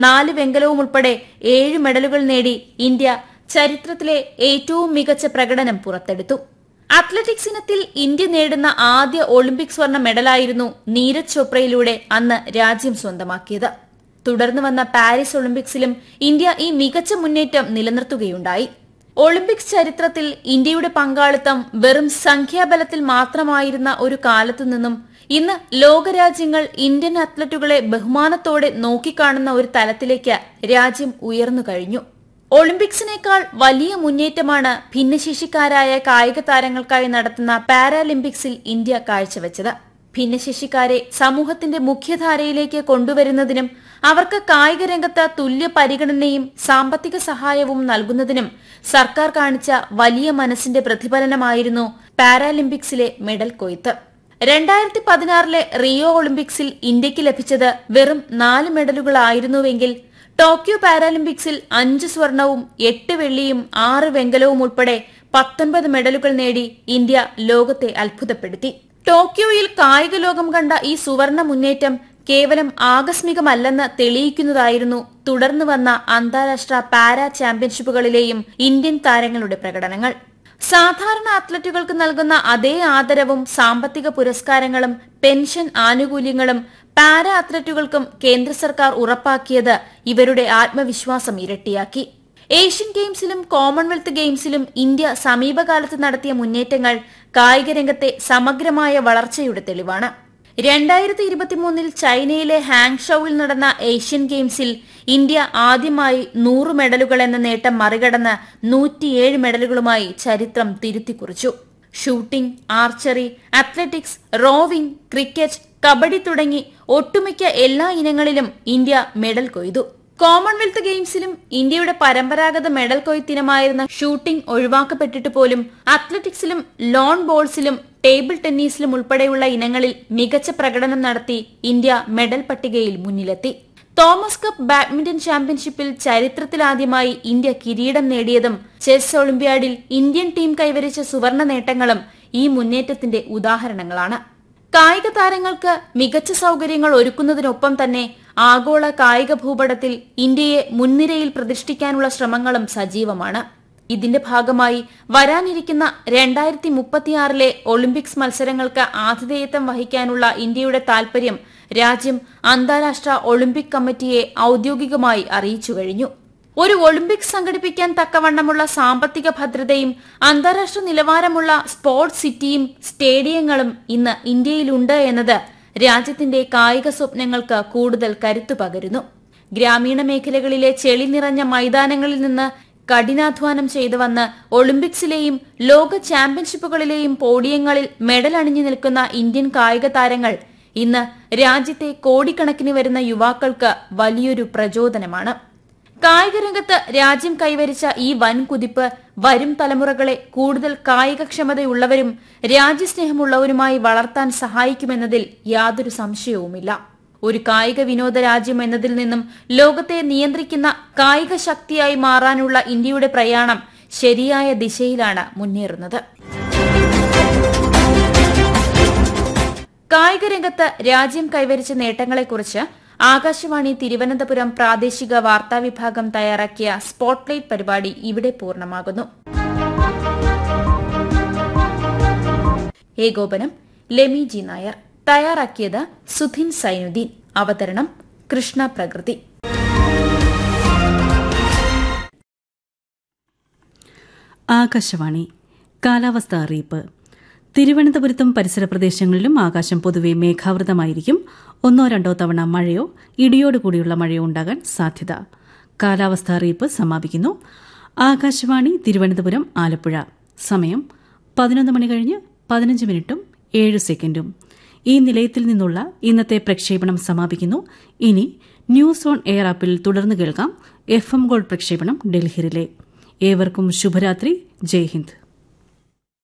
നാല് വെങ്കലവും ഉൾപ്പെടെ ഏഴ് മെഡലുകൾ നേടി ഇന്ത്യ ചരിത്രത്തിലെ ഏറ്റവും മികച്ച പ്രകടനം പുറത്തെടുത്തു അത്ലറ്റിക്സ് ഇനത്തിൽ ഇന്ത്യ നേടുന്ന ആദ്യ ഒളിമ്പിക് സ്വർണ്ണ മെഡലായിരുന്നു നീരജ് ചോപ്രയിലൂടെ അന്ന് രാജ്യം സ്വന്തമാക്കിയത് തുടർന്ന് വന്ന പാരീസ് ഒളിമ്പിക്സിലും ഇന്ത്യ ഈ മികച്ച മുന്നേറ്റം നിലനിർത്തുകയുണ്ടായി ഒളിമ്പിക്സ് ചരിത്രത്തിൽ ഇന്ത്യയുടെ പങ്കാളിത്തം വെറും സംഖ്യാബലത്തിൽ മാത്രമായിരുന്ന ഒരു കാലത്തു നിന്നും ഇന്ന് ലോകരാജ്യങ്ങൾ ഇന്ത്യൻ അത്ലറ്റുകളെ ബഹുമാനത്തോടെ നോക്കിക്കാണുന്ന ഒരു തലത്തിലേക്ക് രാജ്യം ഉയർന്നു കഴിഞ്ഞു ഒളിമ്പിക്സിനേക്കാൾ വലിയ മുന്നേറ്റമാണ് ഭിന്നശേഷിക്കാരായ കായിക താരങ്ങൾക്കായി നടത്തുന്ന പാരാലിമ്പിക്സിൽ ഇന്ത്യ കാഴ്ചവെച്ചത് ഭിന്നശേഷിക്കാരെ സമൂഹത്തിന്റെ മുഖ്യധാരയിലേക്ക് കൊണ്ടുവരുന്നതിനും അവർക്ക് കായിക രംഗത്ത് തുല്യ പരിഗണനയും സാമ്പത്തിക സഹായവും നൽകുന്നതിനും സർക്കാർ കാണിച്ച വലിയ മനസ്സിന്റെ പ്രതിഫലനമായിരുന്നു പാരാലിമ്പിക്സിലെ മെഡൽ കൊയ്ത്ത് രണ്ടായിരത്തി പതിനാറിലെ റിയോ ഒളിമ്പിക്സിൽ ഇന്ത്യക്ക് ലഭിച്ചത് വെറും നാല് മെഡലുകളായിരുന്നുവെങ്കിൽ ടോക്കിയോ പാരാലിമ്പിക്സിൽ അഞ്ച് സ്വർണവും എട്ട് വെള്ളിയും ആറ് വെങ്കലവും ഉൾപ്പെടെ പത്തൊൻപത് മെഡലുകൾ നേടി ഇന്ത്യ ലോകത്തെ അത്ഭുതപ്പെടുത്തി ടോക്കിയോയിൽ കായിക ലോകം കണ്ട ഈ സുവർണ മുന്നേറ്റം കേവലം ആകസ്മികമല്ലെന്ന് തെളിയിക്കുന്നതായിരുന്നു തുടർന്ന് വന്ന അന്താരാഷ്ട്ര പാരാ ചാമ്പ്യൻഷിപ്പുകളിലെയും ഇന്ത്യൻ താരങ്ങളുടെ പ്രകടനങ്ങൾ സാധാരണ അത്ലറ്റുകൾക്ക് നൽകുന്ന അതേ ആദരവും സാമ്പത്തിക പുരസ്കാരങ്ങളും പെൻഷൻ ആനുകൂല്യങ്ങളും പാരാ അത്ലറ്റുകൾക്കും കേന്ദ്ര സർക്കാർ ഉറപ്പാക്കിയത് ഇവരുടെ ആത്മവിശ്വാസം ഇരട്ടിയാക്കി ഏഷ്യൻ ഗെയിംസിലും കോമൺവെൽത്ത് ഗെയിംസിലും ഇന്ത്യ സമീപകാലത്ത് നടത്തിയ മുന്നേറ്റങ്ങൾ കായിക രംഗത്തെ സമഗ്രമായ വളർച്ചയുടെ തെളിവാണ് രണ്ടായിരത്തി ഇരുപത്തിമൂന്നിൽ ചൈനയിലെ ഹാങ്ഷൌവിൽ നടന്ന ഏഷ്യൻ ഗെയിംസിൽ ഇന്ത്യ ആദ്യമായി നൂറ് മെഡലുകൾ എന്ന നേട്ടം മറികടന്ന് നൂറ്റിയേഴ് മെഡലുകളുമായി ചരിത്രം തിരുത്തിക്കുറിച്ചു shooting archery athletics rowing cricket kabaddi തുടങ്ങി ഒട്ടുമിക്ക എല്ലാ ഇനങ്ങളിലും ഇന്ത്യ മെഡൽ കൊയ്തു കോമൺവെൽത്ത് ഗെയിംസിലും ഇന്ത്യയുടെ പരമ്പരാഗത മെഡൽ കൊയ്ത്തിനമായിരുന്ന ഷൂട്ടിംഗ് ഒഴിവാക്കപ്പെട്ടിട്ട് പോലും അത്ലറ്റിക്സിലും ലോൺ ബോൾസിലും ടേബിൾ ടെന്നീസിലും ഉൾപ്പെടെയുള്ള ഇനങ്ങളിൽ മികച്ച പ്രകടനം നടത്തി ഇന്ത്യ മെഡൽ പട്ടികയിൽ മുന്നിലെത്തി തോമസ് കപ്പ് ബാഡ്മിന്റൺ ചാമ്പ്യൻഷിപ്പിൽ ചരിത്രത്തിലാദ്യമായി ഇന്ത്യ കിരീടം നേടിയതും ചെസ് ഒളിമ്പ്യാഡിൽ ഇന്ത്യൻ ടീം കൈവരിച്ച സുവർണ നേട്ടങ്ങളും ഈ മുന്നേറ്റത്തിന്റെ ഉദാഹരണങ്ങളാണ് കായിക താരങ്ങൾക്ക് മികച്ച സൌകര്യങ്ങൾ ഒരുക്കുന്നതിനൊപ്പം തന്നെ ആഗോള കായിക ഭൂപടത്തിൽ ഇന്ത്യയെ മുൻനിരയിൽ പ്രതിഷ്ഠിക്കാനുള്ള ശ്രമങ്ങളും സജീവമാണ് ഇതിന്റെ ഭാഗമായി വരാനിരിക്കുന്ന രണ്ടായിരത്തി മുപ്പത്തിയാറിലെ ഒളിമ്പിക്സ് മത്സരങ്ങൾക്ക് ആതിഥേയത്വം വഹിക്കാനുള്ള ഇന്ത്യയുടെ താൽപര്യം രാജ്യം അന്താരാഷ്ട്ര ഒളിമ്പിക് കമ്മിറ്റിയെ ഔദ്യോഗികമായി അറിയിച്ചു കഴിഞ്ഞു ഒരു ഒളിമ്പിക്സ് സംഘടിപ്പിക്കാൻ തക്കവണ്ണമുള്ള സാമ്പത്തിക ഭദ്രതയും അന്താരാഷ്ട്ര നിലവാരമുള്ള സ്പോർട്സ് സിറ്റിയും സ്റ്റേഡിയങ്ങളും ഇന്ന് ഇന്ത്യയിലുണ്ട് എന്നത് രാജ്യത്തിന്റെ കായിക സ്വപ്നങ്ങൾക്ക് കൂടുതൽ കരുത്തു പകരുന്നു ഗ്രാമീണ മേഖലകളിലെ ചെളി നിറഞ്ഞ മൈതാനങ്ങളിൽ നിന്ന് കഠിനാധ്വാനം ചെയ്തു വന്ന് ഒളിമ്പിക്സിലെയും ലോക ചാമ്പ്യൻഷിപ്പുകളിലെയും പോഡിയങ്ങളിൽ മെഡൽ അണിഞ്ഞു നിൽക്കുന്ന ഇന്ത്യൻ കായിക താരങ്ങൾ ഇന്ന് രാജ്യത്തെ കോടിക്കണക്കിന് വരുന്ന യുവാക്കൾക്ക് വലിയൊരു പ്രചോദനമാണ് കായിക രംഗത്ത് രാജ്യം കൈവരിച്ച ഈ വൻ കുതിപ്പ് വരും തലമുറകളെ കൂടുതൽ കായികക്ഷമതയുള്ളവരും രാജ്യസ്നേഹമുള്ളവരുമായി വളർത്താൻ സഹായിക്കുമെന്നതിൽ യാതൊരു സംശയവുമില്ല ഒരു കായിക വിനോദ രാജ്യം എന്നതിൽ നിന്നും ലോകത്തെ നിയന്ത്രിക്കുന്ന കായിക ശക്തിയായി മാറാനുള്ള ഇന്ത്യയുടെ പ്രയാണം ശരിയായ ദിശയിലാണ് മുന്നേറുന്നത് കായിക രംഗത്ത് രാജ്യം കൈവരിച്ച നേട്ടങ്ങളെക്കുറിച്ച് ആകാശവാണി തിരുവനന്തപുരം പ്രാദേശിക വാർത്താ വിഭാഗം തയ്യാറാക്കിയ സ്പോട്ട്ലൈറ്റ് പരിപാടി ഇവിടെ പൂർണ്ണമാകുന്നു ഏകോപനം ലെമി ജി നായർ തയ്യാറാക്കിയത് സുധിൻ സൈനുദ്ദീൻ അവതരണം കൃഷ്ണ പ്രകൃതി ആകാശവാണി കാലാവസ്ഥ അറിയിപ്പ് തിരുവനന്തപുരത്തും പരിസര പ്രദേശങ്ങളിലും ആകാശം പൊതുവെ മേഘാവൃതമായിരിക്കും ഒന്നോ രണ്ടോ തവണ മഴയോ ഇടിയോടുകൂടിയുള്ള മഴയോ ഉണ്ടാകാൻ സാധ്യത കാലാവസ്ഥ അറിയിപ്പ് സമാപിക്കുന്നു ആകാശവാണി തിരുവനന്തപുരം ആലപ്പുഴ സമയം പതിനൊന്ന് മണി കഴിഞ്ഞ് പതിനഞ്ച് മിനിറ്റും ഏഴ് സെക്കൻഡും ഈ നിലയത്തിൽ നിന്നുള്ള ഇന്നത്തെ പ്രക്ഷേപണം സമാപിക്കുന്നു ഇനി ന്യൂസ് ഓൺ എയർ ആപ്പിൽ തുടർന്ന് കേൾക്കാം എഫ് എം ഗോൾഡ് പ്രക്ഷേപണം ഡൽഹിയിലെ ഏവർക്കും ശുഭരാത്രി ജയ് ഹിന്ദ്